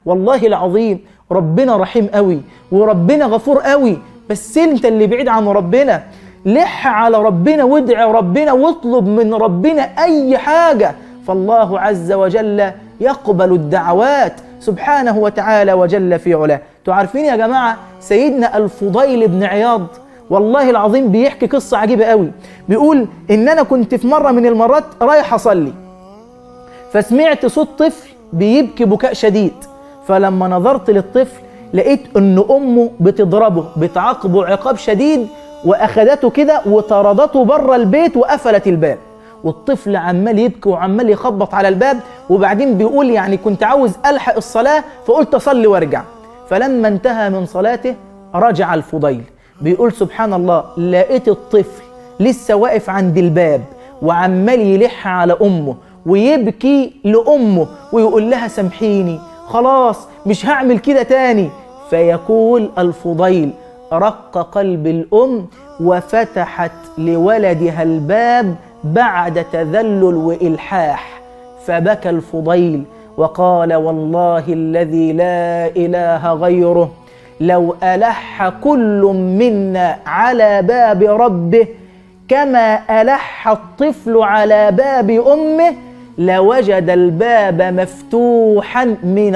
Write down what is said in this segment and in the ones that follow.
والله العظيم ربنا رحيم قوي وربنا غفور قوي بس انت اللي بعيد عن ربنا لح على ربنا وادعي ربنا واطلب من ربنا اي حاجه فالله عز وجل يقبل الدعوات سبحانه وتعالى وجل في علاه تعرفين يا جماعه سيدنا الفضيل بن عياض والله العظيم بيحكي قصه عجيبه قوي بيقول ان انا كنت في مره من المرات رايح اصلي فسمعت صوت طفل بيبكي بكاء شديد فلما نظرت للطفل لقيت ان امه بتضربه بتعاقبه عقاب شديد واخدته كده وطردته بره البيت وقفلت الباب والطفل عمال يبكي وعمال يخبط على الباب وبعدين بيقول يعني كنت عاوز الحق الصلاه فقلت اصلي وارجع فلما انتهى من صلاته رجع الفضيل بيقول سبحان الله لقيت الطفل لسه واقف عند الباب وعمال يلح على امه ويبكي لامه ويقول لها سامحيني خلاص مش هعمل كده تاني فيقول الفضيل رق قلب الام وفتحت لولدها الباب بعد تذلل والحاح فبكى الفضيل وقال والله الذي لا اله غيره لو الح كل منا على باب ربه كما الح الطفل على باب امه لوجد الباب مفتوحا من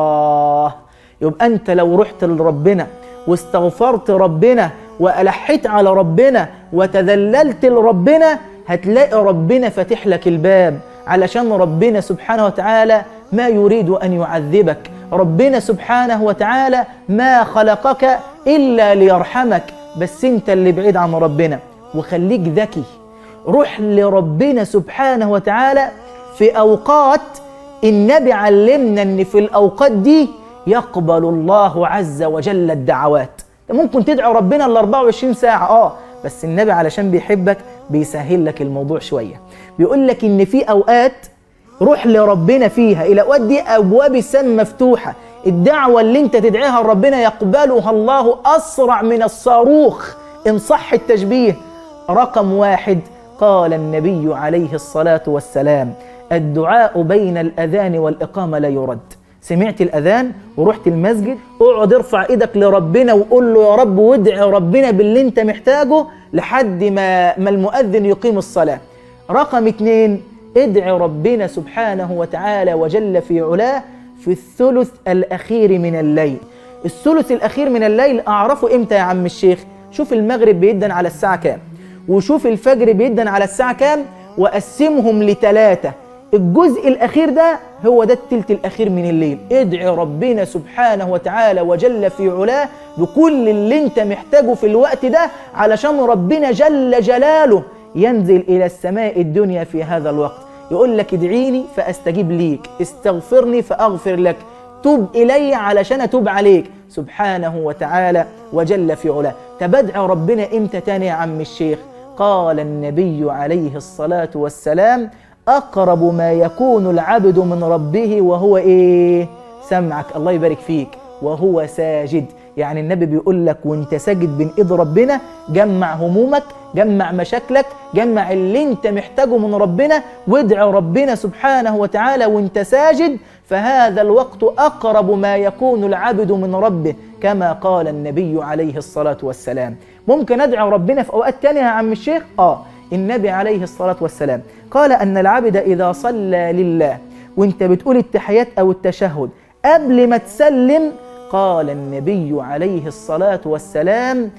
الله يبقى انت لو رحت لربنا واستغفرت ربنا والحيت على ربنا وتذللت لربنا هتلاقي ربنا فاتح لك الباب علشان ربنا سبحانه وتعالى ما يريد ان يعذبك ربنا سبحانه وتعالى ما خلقك الا ليرحمك بس انت اللي بعيد عن ربنا وخليك ذكي روح لربنا سبحانه وتعالى في اوقات النبي علمنا ان في الاوقات دي يقبل الله عز وجل الدعوات ممكن تدعو ربنا ال 24 ساعه اه بس النبي علشان بيحبك بيسهل لك الموضوع شويه بيقول لك ان في اوقات روح لربنا فيها الاوقات دي ابواب السماء مفتوحه الدعوه اللي انت تدعيها لربنا يقبلها الله اسرع من الصاروخ ان صح التشبيه رقم واحد قال النبي عليه الصلاه والسلام الدعاء بين الاذان والاقامه لا يرد سمعت الاذان ورحت المسجد اقعد ارفع ايدك لربنا وقول له يا رب وادعي ربنا باللي انت محتاجه لحد ما ما المؤذن يقيم الصلاه رقم اتنين ادعي ربنا سبحانه وتعالى وجل في علاه في الثلث الاخير من الليل الثلث الاخير من الليل اعرفه امتى يا عم الشيخ شوف المغرب بيدن على الساعه كام وشوف الفجر بيدن على الساعه كام وقسمهم لثلاثه الجزء الاخير ده هو ده التلت الاخير من الليل ادعي ربنا سبحانه وتعالى وجل في علاه بكل اللي انت محتاجه في الوقت ده علشان ربنا جل جلاله ينزل الى السماء الدنيا في هذا الوقت يقول لك ادعيني فاستجيب ليك استغفرني فاغفر لك توب الي علشان اتوب عليك سبحانه وتعالى وجل في علاه تبدع ربنا امتى تاني يا عم الشيخ قال النبي عليه الصلاه والسلام اقرب ما يكون العبد من ربه وهو ايه سمعك الله يبارك فيك وهو ساجد يعني النبي بيقول لك وانت ساجد بين ايد ربنا جمع همومك جمع مشاكلك جمع اللي انت محتاجه من ربنا وادعي ربنا سبحانه وتعالى وانت ساجد فهذا الوقت اقرب ما يكون العبد من ربه كما قال النبي عليه الصلاه والسلام ممكن ادعي ربنا في اوقات تانية يا عم الشيخ اه النبي عليه الصلاه والسلام قال ان العبد اذا صلى لله وانت بتقول التحيات او التشهد قبل ما تسلم قال النبي عليه الصلاه والسلام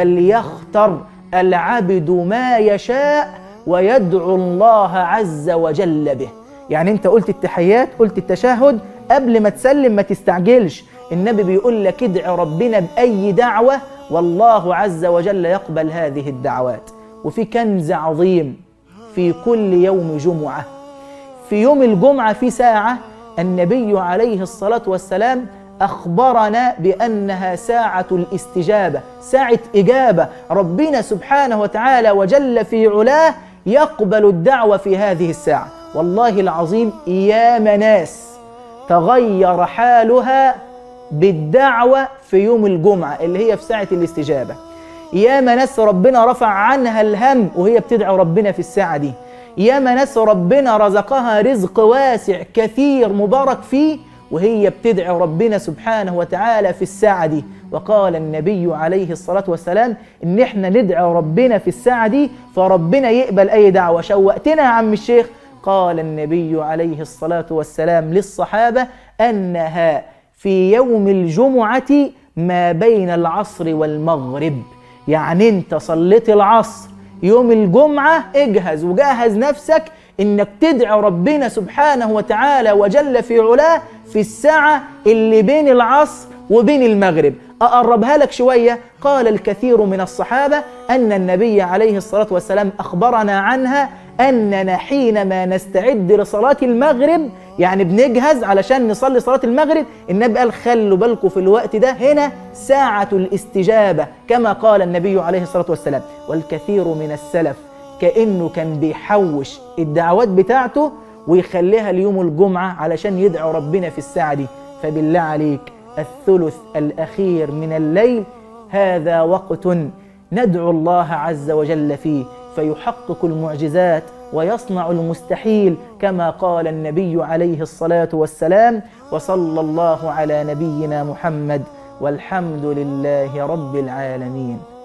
فليختر العبد ما يشاء ويدعو الله عز وجل به يعني انت قلت التحيات قلت التشهد قبل ما تسلم ما تستعجلش النبي بيقول لك ادعي ربنا باي دعوه والله عز وجل يقبل هذه الدعوات وفي كنز عظيم في كل يوم جمعه في يوم الجمعه في ساعه النبي عليه الصلاه والسلام اخبرنا بانها ساعه الاستجابه ساعه اجابه ربنا سبحانه وتعالى وجل في علاه يقبل الدعوه في هذه الساعه والله العظيم يا ناس تغير حالها بالدعوه في يوم الجمعه اللي هي في ساعه الاستجابه يا ناس ربنا رفع عنها الهم وهي بتدعو ربنا في الساعه دي يا ناس ربنا رزقها رزق واسع كثير مبارك فيه وهي بتدعي ربنا سبحانه وتعالى في الساعة دي وقال النبي عليه الصلاة والسلام إن إحنا ندعي ربنا في الساعة دي فربنا يقبل أي دعوة شوقتنا يا عم الشيخ قال النبي عليه الصلاة والسلام للصحابة أنها في يوم الجمعة ما بين العصر والمغرب يعني أنت صليت العصر يوم الجمعة اجهز وجهز نفسك انك تدعي ربنا سبحانه وتعالى وجل في علاه في الساعة اللي بين العصر وبين المغرب أقربها لك شوية قال الكثير من الصحابة أن النبي عليه الصلاة والسلام أخبرنا عنها أننا حينما نستعد لصلاة المغرب يعني بنجهز علشان نصلي صلاة المغرب النبي قال خلوا بالكم في الوقت ده هنا ساعة الاستجابة كما قال النبي عليه الصلاة والسلام والكثير من السلف كأنه كان بيحوش الدعوات بتاعته ويخليها ليوم الجمعة علشان يدعو ربنا في الساعة دي فبالله عليك الثلث الأخير من الليل هذا وقت ندعو الله عز وجل فيه فيحقق المعجزات ويصنع المستحيل كما قال النبي عليه الصلاة والسلام وصلى الله على نبينا محمد والحمد لله رب العالمين